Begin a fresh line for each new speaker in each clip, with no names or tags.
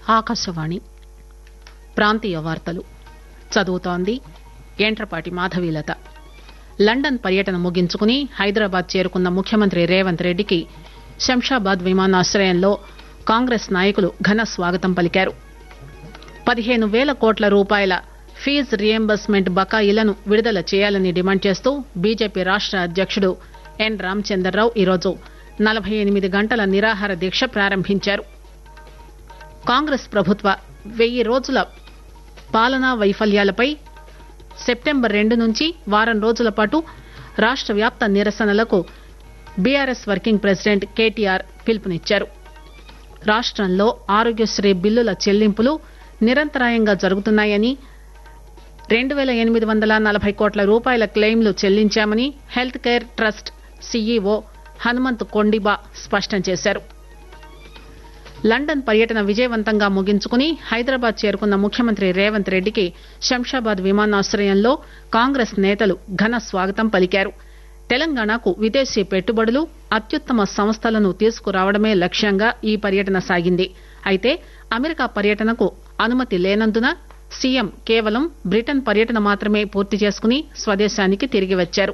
ఆకాశవాణి ప్రాంతీయ వార్తలు చదువుతోంది ఏంట్రపాటి మాధవీలత లండన్ పర్యటన ముగించుకుని హైదరాబాద్ చేరుకున్న ముఖ్యమంత్రి రేవంత్ రెడ్డికి శంషాబాద్ విమానాశ్రయంలో కాంగ్రెస్ నాయకులు ఘన స్వాగతం పలికారు పదిహేను పేల కోట్ల రూపాయల ఫీజు రియంబర్స్మెంట్ బకాయిలను విడుదల చేయాలని డిమాండ్ చేస్తూ బీజేపీ రాష్ట అధ్యకుడు ఎన్ రామచందర్రావు ఈరోజు నలబై ఎనిమిది గంటల నిరాహార దీక్ష ప్రారంభించారు కాంగ్రెస్ ప్రభుత్వ వెయ్యి రోజుల పాలనా వైఫల్యాలపై సెప్టెంబర్ రెండు నుంచి వారం రోజుల పాటు రాష్ట వ్యాప్త నిరసనలకు బీఆర్ఎస్ వర్కింగ్ ప్రెసిడెంట్ కేటీఆర్ పిలుపునిచ్చారు రాష్టంలో ఆరోగ్యశ్రీ బిల్లుల చెల్లింపులు నిరంతరాయంగా జరుగుతున్నాయని రెండు పేల ఎనిమిది వందల నలభై కోట్ల రూపాయల క్లెయిమ్లు చెల్లించామని health care trust CEO Hanumanth Kondiba స్పష్టం చేశారు లండన్ పర్యటన విజయవంతంగా ముగించుకుని హైదరాబాద్ చేరుకున్న ముఖ్యమంత్రి రేవంత్ రెడ్డికి శంషాబాద్ విమానాశ్రయంలో కాంగ్రెస్ నేతలు ఘన స్వాగతం పలికారు తెలంగాణకు విదేశీ పెట్టుబడులు అత్యుత్తమ సంస్థలను తీసుకురావడమే లక్ష్యంగా ఈ పర్యటన సాగింది అయితే అమెరికా పర్యటనకు అనుమతి లేనందున సీఎం కేవలం బ్రిటన్ పర్యటన మాత్రమే పూర్తి చేసుకుని స్వదేశానికి తిరిగి వచ్చారు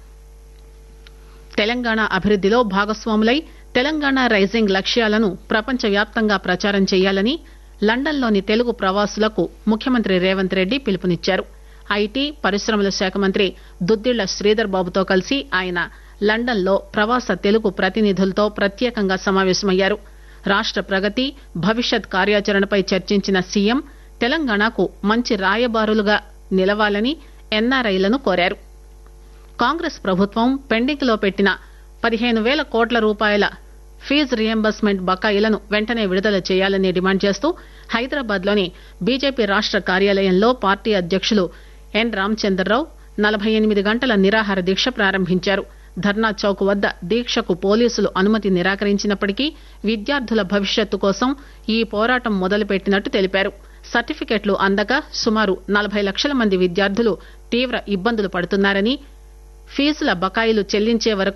తెలంగాణ అభివృద్దిలో భాగస్వాములై తెలంగాణ రైజింగ్ లక్ష్యాలను ప్రపంచవ్యాప్తంగా ప్రచారం చేయాలని లండన్లోని తెలుగు ప్రవాసులకు ముఖ్యమంత్రి రేవంత్ రెడ్డి పిలుపునిచ్చారు ఐటీ పరిశ్రమల శాఖ మంత్రి దుద్దిళ్ల శ్రీధర్ బాబుతో కలిసి ఆయన లండన్లో ప్రవాస తెలుగు ప్రతినిధులతో ప్రత్యేకంగా సమావేశమయ్యారు రాష్ట ప్రగతి భవిష్యత్ కార్యాచరణపై చర్చించిన సీఎం తెలంగాణకు మంచి రాయబారులుగా నిలవాలని ఎన్ఆర్ఐలను కోరారు కాంగ్రెస్ ప్రభుత్వం పెండింగ్ లో పెట్టిన పదిహేను పేల కోట్ల రూపాయల ఫీజు రియంబర్స్మెంట్ బకాయిలను వెంటనే విడుదల చేయాలని డిమాండ్ చేస్తూ హైదరాబాద్ లోని బీజేపీ రాష్ట కార్యాలయంలో పార్టీ అధ్యకులు ఎన్ రామచందర్రావు నలబై ఎనిమిది గంటల నిరాహార దీక్ష ప్రారంభించారు ధర్నా చౌక్ వద్ద దీక్షకు పోలీసులు అనుమతి నిరాకరించినప్పటికీ విద్యార్థుల భవిష్యత్తు కోసం ఈ పోరాటం మొదలుపెట్టినట్టు తెలిపారు సర్టిఫికెట్లు అందక సుమారు నలబై లక్షల మంది విద్యార్థులు తీవ్ర ఇబ్బందులు పడుతున్నారని ఫీజుల బకాయిలు చెల్లించే వరకు